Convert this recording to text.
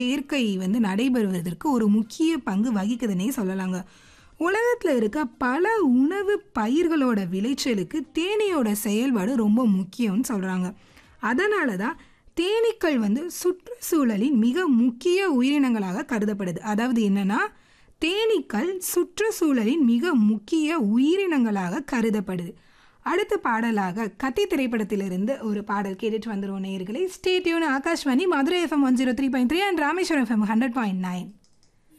சேர்க்கை வந்து நடைபெறுவதற்கு ஒரு முக்கிய பங்கு வகிக்குதுன்னே சொல்லலாங்க உலகத்தில் இருக்க பல உணவு பயிர்களோட விளைச்சலுக்கு தேனீயோட செயல்பாடு ரொம்ப முக்கியம்னு சொல்கிறாங்க அதனால தான் தேனீக்கள் வந்து சுற்றுச்சூழலின் மிக முக்கிய உயிரினங்களாக கருதப்படுது அதாவது என்னன்னா தேனீக்கள் சுற்றுச்சூழலின் மிக முக்கிய உயிரினங்களாக கருதப்படுது அடுத்த பாடலாக கத்தி திரைப்படத்திலிருந்து ஒரு பாடல் கேட்டுட்டு வந்துருவோம் நேயர்களே stay tuned Akashvani Madurai FM one zero three point three and Rameswaram FM hundred point nine